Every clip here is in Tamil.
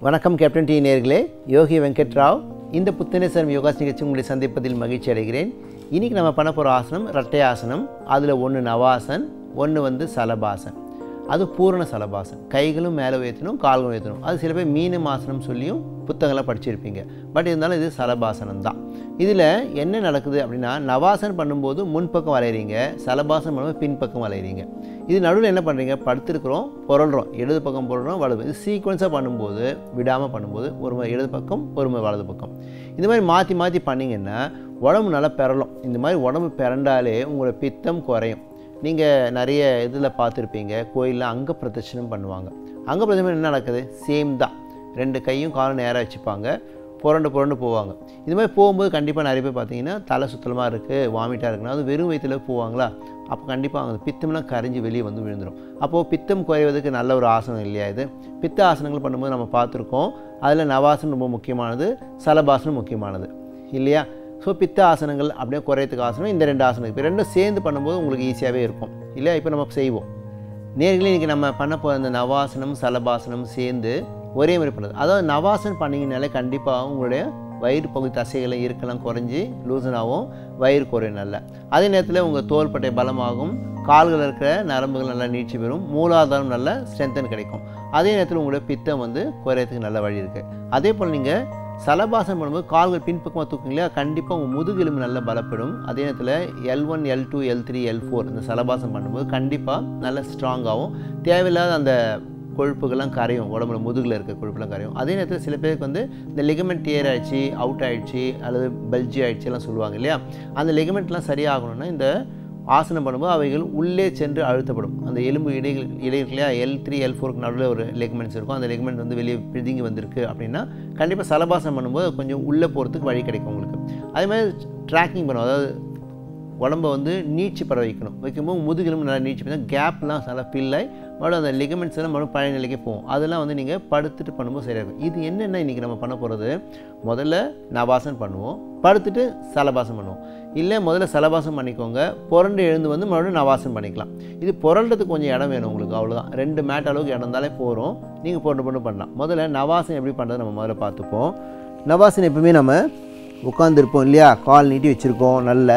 வணக்கம் கேப்டன் டி நேர்களே யோகி வெங்கட் ராவ் இந்த புத்தனேஸ்வரம் யோகாஸ் நிகழ்ச்சி உங்களை சந்திப்பதில் மகிழ்ச்சி அடைகிறேன் இன்றைக்கி நம்ம பண்ண போகிற ஆசனம் இரட்டை ஆசனம் அதில் ஒன்று நவாசன் ஒன்று வந்து சலபாசன் அது பூரண சலபாசன் கைகளும் மேலே உயர்த்தணும் கால்களும் உயர்த்தணும் அது சில பேர் மீனம் ஆசனம் சொல்லியும் புத்தகம்லாம் படிச்சிருப்பீங்க பட் இருந்தாலும் இது சலபாசனம் தான் இதில் என்ன நடக்குது அப்படின்னா நவாசன் பண்ணும்போது முன்பக்கம் வளையிறீங்க சலபாசனம் பண்ணும்போது பின்பக்கம் வளையிறீங்க இது நடுவில் என்ன பண்ணுறீங்க படுத்திருக்கிறோம் புரள்றோம் இடது பக்கம் புரள்றோம் வலது இது சீக்வன்ஸாக பண்ணும்போது விடாமல் பண்ணும்போது ஒரு முறை இடது பக்கம் ஒரு முறை வலது பக்கம் இந்த மாதிரி மாற்றி மாற்றி பண்ணிங்கன்னா உடம்பு நல்லா பெறலும் இந்த மாதிரி உடம்பு பிறண்டாலே உங்களோட பித்தம் குறையும் நீங்கள் நிறைய இதில் பார்த்துருப்பீங்க கோயிலில் அங்க பிரதட்சணம் பண்ணுவாங்க அங்க பிரதட்சணம் என்ன நடக்குது சேம் தான் ரெண்டு கையும் காலும் நேராக வச்சுப்பாங்க புரண்டு புரண்டு போவாங்க இது மாதிரி போகும்போது கண்டிப்பாக நிறைய பேர் பார்த்தீங்கன்னா தலை சுத்தலமாக இருக்குது வாமிட்டாக இருக்குன்னா அது வெறும் வயிற்றில் போவாங்களா அப்போ கண்டிப்பாக அந்த பித்தம்லாம் கரைஞ்சி வெளியே வந்து விழுந்துடும் அப்போது பித்தம் குறைவதற்கு நல்ல ஒரு ஆசனம் இல்லையா இது பித்த ஆசனங்கள் பண்ணும்போது நம்ம பார்த்துருக்கோம் அதில் நவாசனம் ரொம்ப முக்கியமானது சலபாசனம் முக்கியமானது இல்லையா ஸோ பித்த ஆசனங்கள் அப்படியே குறையத்துக்கு ஆசனம் இந்த ரெண்டு ஆசனம் இப்போ ரெண்டும் சேர்ந்து பண்ணும்போது உங்களுக்கு ஈஸியாகவே இருக்கும் இல்லையா இப்போ நம்ம செய்வோம் நேர்களே இன்றைக்கி நம்ம பண்ண போகிற அந்த நவாசனம் சலபாசனம் சேர்ந்து ஒரே மாதிரி பண்ணுறது அதாவது நவாசனம் பண்ணிங்கனாலே கண்டிப்பாக உங்களுடைய வயிறு பகுதி தசைகளை இருக்கலாம் குறைஞ்சி லூசன் ஆகும் வயிறு குறையும் நல்லா அதே நேரத்தில் உங்கள் தோள்பட்டை பலமாகும் கால்கள் இருக்கிற நரம்புகள் நல்லா நீட்சி பெறும் மூலாதாரம் நல்ல ஸ்ட்ரென்த்தன் கிடைக்கும் அதே நேரத்தில் உங்களுடைய பித்தம் வந்து குறையறதுக்கு நல்ல வழி இருக்குது அதே போல் நீங்கள் சலபாசனம் பண்ணும்போது கால்கள் பின்பக்கமாக தூக்குங்களா கண்டிப்பாக உங்கள் முதுகெலும்பு நல்லா பலப்படும் அதே நேரத்தில் L one L two L three L four இந்த சலபாசனம் பண்ணும்போது கண்டிப்பாக நல்ல ஸ்ட்ராங்காகவும் தேவையில்லாத அந்த கொழுப்புகள்லாம் கரையும் உடம்புல முதுகில் இருக்க கொழுப்புலாம் கரையும் அதே நேரத்தில் சில பேருக்கு வந்து இந்த லெகமெண்ட் டியர் ஆயிடுச்சு அவுட் ஆயிடுச்சு அல்லது பல்ஜி ஆயிடுச்சு எல்லாம் சொல்லுவாங்க இல்லையா அந்த லெகமெண்ட்லாம் சரியாகணும்னா இந்த ஆசனம் பண்ணும்போது அவைகள் உள்ளே சென்று அழுத்தப்படும் அந்த எலும்பு இடைகள் இடை இருக்கு இல்லையா எல் த்ரீ எல் ஃபோருக்கு நடுவில் ஒரு லெக்மெண்ட்ஸ் இருக்கும் அந்த லெக்மெண்ட் வந்து வெளியே பிரிதிங்கி வந்திருக்கு அப்படின்னா கண்டிப்பாக சலபாசனம் பண்ணும்போது கொஞ்சம் உள்ளே போகிறதுக்கு வழி கிடைக்கும் உங்களுக்கு அதே மாதிரி ட்ராக்கிங் பண்ணும் அதாவது உடம்பை வந்து நீட்சி பர வைக்கணும் வைக்கும்போது முதுகெலும்பு நல்லா நீட்சி பண்ணால் கேப்லாம் நல்லா ஃபில் ஆகி மறுபடியும் அந்த லிகமெண்ட்ஸ் எல்லாம் மறுபடியும் பழைய நிலைக்கு போகும் அதெல்லாம் வந்து நீங்கள் படுத்துட்டு பண்ணும்போது சரியாக இருக்கும் இது என்னென்ன இன்றைக்கி நம்ம பண்ண போகிறது முதல்ல நவாசன் பண்ணுவோம் படுத்துட்டு சலபாசம் பண்ணுவோம் இல்லை முதல்ல சலபாசம் பண்ணிக்கோங்க புரண்டு எழுந்து வந்து மறுபடியும் நவாசம் பண்ணிக்கலாம் இது புரள்றதுக்கு கொஞ்சம் இடம் வேணும் உங்களுக்கு அவ்வளோதான் ரெண்டு மேட் அளவுக்கு இடம் இருந்தாலே போகிறோம் நீங்கள் போட்டு போட்டு பண்ணலாம் முதல்ல நவாசம் எப்படி பண்ணுறது நம்ம முதல்ல பார்த்துப்போம் நவாசன் எப்பவுமே நம்ம உட்காந்துருப்போம் இல்லையா கால் நீட்டி வச்சுருக்கோம் நல்ல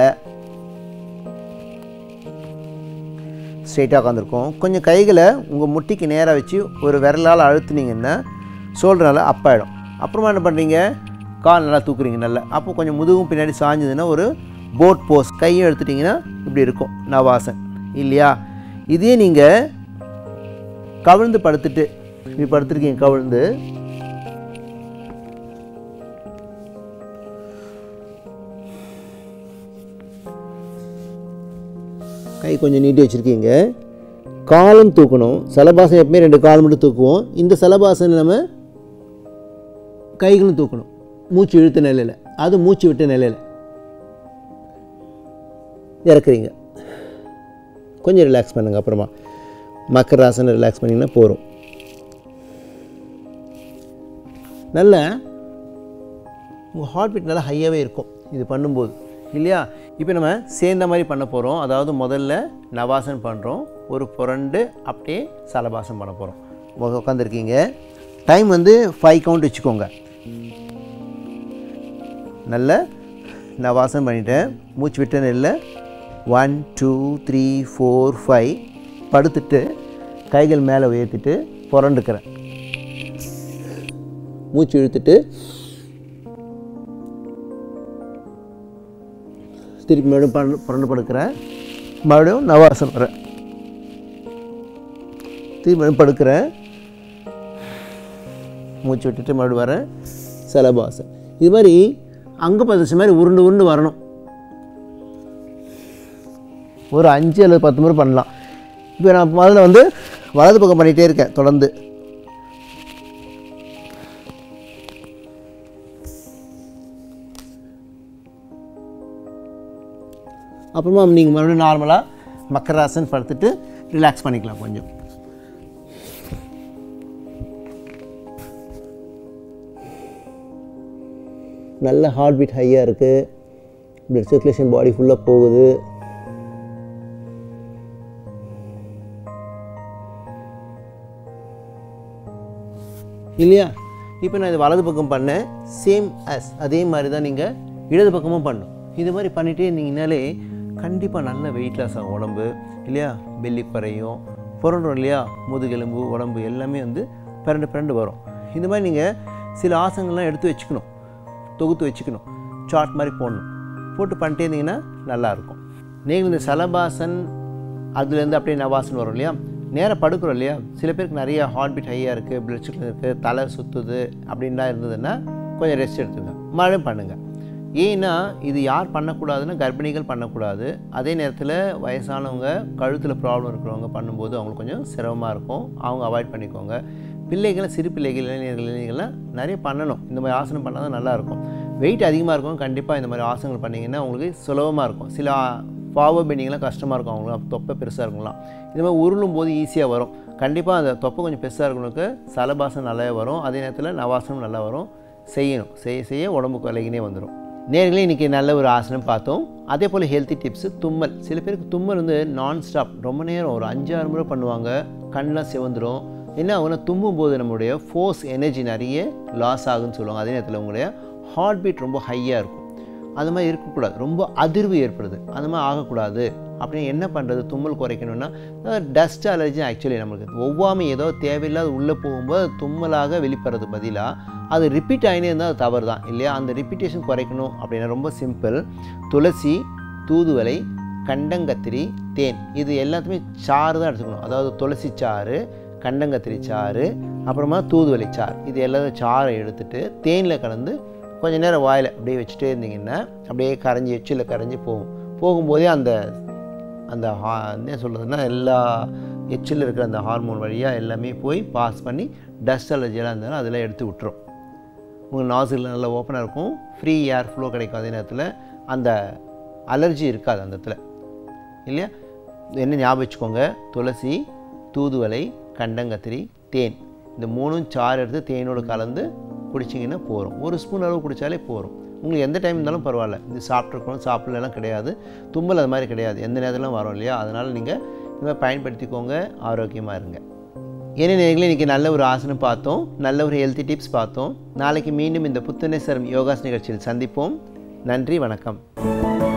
ஸ்ட்ரெயிட்டாக உட்காந்துருக்கோம் கொஞ்சம் கைகளை உங்கள் முட்டிக்கு நேராக வச்சு ஒரு விரலால் அழுத்துனீங்கன்னா ஷோல்டர் நல்லா அப் ஆகிடும் அப்புறமா என்ன பண்ணுறீங்க கால் நல்லா தூக்குறீங்க நல்லா அப்போ கொஞ்சம் முதுகும் பின்னாடி சாஞ்சதுன்னா ஒரு போட் போஸ் கையும் எடுத்துட்டிங்கன்னா இப்படி இருக்கும் நவாசன் இல்லையா இதே நீங்கள் கவிழ்ந்து படுத்துட்டு இப்படி படுத்துருக்கீங்க கவிழ்ந்து கை கொஞ்சம் நீட்டி வச்சுருக்கீங்க காலும் தூக்கணும் சலபாசம் எப்பவுமே ரெண்டு கால் மட்டும் தூக்குவோம் இந்த சலபாசன் நம்ம கைகளும் தூக்கணும் மூச்சு இழுத்த நிலையில் அது மூச்சு விட்ட நிலையில் இறக்குறீங்க கொஞ்சம் ரிலாக்ஸ் பண்ணுங்கள் அப்புறமா மக்கர் ஆசனம் ரிலாக்ஸ் பண்ணிங்கன்னா போகிறோம் நல்ல உங்கள் ஹார்ட் பீட் நல்லா ஹையாகவே இருக்கும் இது பண்ணும்போது இல்லையா இப்போ நம்ம சேர்ந்த மாதிரி பண்ண போகிறோம் அதாவது முதல்ல நவாசன் பண்ணுறோம் ஒரு புரண்டு அப்படியே சலபாசம் பண்ண போகிறோம் உட்காந்துருக்கீங்க டைம் வந்து ஃபைவ் கவுண்ட் வச்சுக்கோங்க நல்ல நவாசம் பண்ணிட்டேன் மூச்சு விட்ட நெல்ல one two three four five படுத்துட்டு கைகள் மேலே உயர்த்திட்டு புரண்டுக்கிறேன் மூச்சு இழுத்துட்டு திருப்பி மறுபடியும் பரண்டு புரண்டு படுக்கிறேன் மறுபடியும் நவாசம் வரேன் திருப்பி மறுபடியும் படுக்கிறேன் மூச்சு விட்டுட்டு மறுபடியும் வரேன் சலபாசம் இது மாதிரி அங்கே பிரதேசம் மாதிரி உருண்டு உருண்டு வரணும் ஒரு அஞ்சு அல்லது பத்து முறை பண்ணலாம் இப்போ நான் முதல்ல வந்து வலது பக்கம் பண்ணிகிட்டே இருக்கேன் தொடர்ந்து அப்புறமா நீங்கள் மறுபடியும் நார்மலாக மக்கராசன் படுத்துட்டு ரிலாக்ஸ் பண்ணிக்கலாம் கொஞ்சம் நல்ல ஹார்ட் பீட் ஹையாக இருக்குது பிளட் சர்க்குலேஷன் பாடி ஃபுல்லாக போகுது இல்லையா இப்போ நான் இது வலது பக்கம் பண்ணேன் சேம் அஸ் அதே மாதிரி தான் நீங்கள் இடது பக்கமும் பண்ணணும் இது மாதிரி பண்ணிகிட்டே இருந்தீங்கனாலே கண்டிப்பாக நல்ல வெயிட் லாஸ் ஆகும் உடம்பு இல்லையா பெல்லி குறையும் புரண்டும் இல்லையா முதுகெலும்பு உடம்பு எல்லாமே வந்து பிறண்டு பிறண்டு வரும் இந்த மாதிரி நீங்கள் சில ஆசனங்கள்லாம் எடுத்து வச்சுக்கணும் தொகுத்து வச்சுக்கணும் சார்ட் மாதிரி போடணும் போட்டு பண்ணிட்டே இருந்தீங்கன்னா நல்லாயிருக்கும் நீங்கள் இந்த சலபாசன் அதுலேருந்து அப்படியே நவாசன் வரும் இல்லையா நேராக படுக்கிறோம் இல்லையா சில பேருக்கு நிறைய ஹார்ட் பீட் ஹையாக இருக்குது பிளட் சுகர் இருக்குது தலை சுற்றுது அப்படின்லாம் இருந்ததுன்னா கொஞ்சம் ரெஸ்ட் எடுத்துங்க மழை பண்ணுங்கள் ஏன்னா இது யார் பண்ணக்கூடாதுன்னா கர்ப்பிணிகள் பண்ணக்கூடாது அதே நேரத்தில் வயசானவங்க கழுத்தில் ப்ராப்ளம் இருக்கிறவங்க பண்ணும்போது அவங்களுக்கு கொஞ்சம் சிரமமாக இருக்கும் அவங்க அவாய்ட் பண்ணிக்கோங்க பிள்ளைகளை சிறு பிள்ளைகள் இளைஞர்கள் இளைஞர்கள்லாம் நிறைய பண்ணணும் இந்த மாதிரி ஆசனம் பண்ணால் தான் நல்லாயிருக்கும் வெயிட் அதிகமாக இருக்கும் கண்டிப்பாக இந்த மாதிரி ஆசனங்கள் பண்ணிங்கன்னா உங்களுக்கு சுலபமாக இருக்கும் சில ஃபார்வர்ட் பெண்டிங்லாம் கஷ்டமாக இருக்கும் அவங்களாம் தொப்பை பெருசாக இருக்குங்களாம் இந்த மாதிரி உருளும் போது ஈஸியாக வரும் கண்டிப்பாக அந்த தொப்பை கொஞ்சம் பெருசாக இருக்கவங்களுக்கு சலபாசம் நல்லாவே வரும் அதே நேரத்தில் நவாசனம் நல்லா வரும் செய்யணும் செய்ய செய்ய உடம்புக்கு விலகினே வந்துடும் நேர்களே இன்றைக்கி நல்ல ஒரு ஆசனம் பார்த்தோம் அதே போல் ஹெல்த்தி டிப்ஸு தும்மல் சில பேருக்கு தும்மல் வந்து நான் ஸ்டாப் ரொம்ப நேரம் ஒரு அஞ்சாறு முறை பண்ணுவாங்க கண்ணெலாம் சிவந்துடும் என்ன ஆகும்னா தும்பும் போது நம்மளுடைய ஃபோர்ஸ் எனர்ஜி நிறைய லாஸ் ஆகுன்னு சொல்லுவாங்க அதே நேரத்தில் உங்களுடைய ஹார்ட் பீட் ரொம்ப ஹையாக இருக்கும் அது மாதிரி இருக்கக்கூடாது ரொம்ப அதிர்வு ஏற்படுது அந்த மாதிரி ஆகக்கூடாது அப்படின்னு என்ன பண்ணுறது தும்மல் குறைக்கணும்னா டஸ்ட் அலர்ஜி ஆக்சுவலி நம்மளுக்கு ஒவ்வாமை ஏதோ தேவையில்லாத உள்ளே போகும்போது அது தும்மலாக வெளிப்படுறது பதிலாக அது ரிப்பீட் ஆகினே இருந்தால் அது தவறு தான் இல்லையா அந்த ரிப்பீட்டேஷன் குறைக்கணும் அப்படின்னா ரொம்ப சிம்பிள் துளசி தூதுவளை கண்டங்கத்திரி தேன் இது எல்லாத்தையுமே சாறு தான் எடுத்துக்கணும் அதாவது துளசி சாறு கண்டங்கத்திரி சாறு அப்புறமா தூதுவளை சாறு இது எல்லாத்தையும் சாறை எடுத்துட்டு தேனில் கலந்து கொஞ்ச நேரம் வாயில் அப்படியே வச்சுட்டே இருந்தீங்கன்னா அப்படியே கரைஞ்சி எச்சில் கரைஞ்சி போகும் போகும்போதே அந்த அந்த ஹா என்ன சொல்கிறதுனா எல்லா எச்சில் இருக்கிற அந்த ஹார்மோன் வழியாக எல்லாமே போய் பாஸ் பண்ணி டஸ்ட் அலர்ஜியெல்லாம் இருந்தாலும் அதெல்லாம் எடுத்து விட்டுரும் உங்கள் நாசில் நல்லா ஓப்பனாக இருக்கும் ஃப்ரீ ஏர் ஃப்ளோ கிடைக்கும் அதே நேரத்தில் அந்த அலர்ஜி இருக்காது அந்த இடத்துல இல்லையா என்ன ஞாபகம் வச்சுக்கோங்க துளசி தூதுவளை கண்டங்கத்திரி தேன் இந்த மூணும் சாறு எடுத்து தேனோடு கலந்து குடிச்சிங்கன்னா போகிறோம் ஒரு ஸ்பூன் அளவு குடித்தாலே போகிறோம் உங்களுக்கு எந்த டைம் இருந்தாலும் பரவாயில்ல இது சாப்பிட்ருக்கணும் சாப்பிடலாம் கிடையாது தும்மல் அது மாதிரி கிடையாது எந்த நேரத்திலும் வரும் இல்லையா அதனால் நீங்கள் இந்த மாதிரி பயன்படுத்திக்கோங்க ஆரோக்கியமாக இருங்க என்ன நேர்களே இன்றைக்கி நல்ல ஒரு ஆசனம் பார்த்தோம் நல்ல ஒரு ஹெல்த்தி டிப்ஸ் பார்த்தோம் நாளைக்கு மீண்டும் இந்த புத்துணை சரம் யோகாஸ் நிகழ்ச்சியில் சந்திப்போம் நன்றி வணக்கம்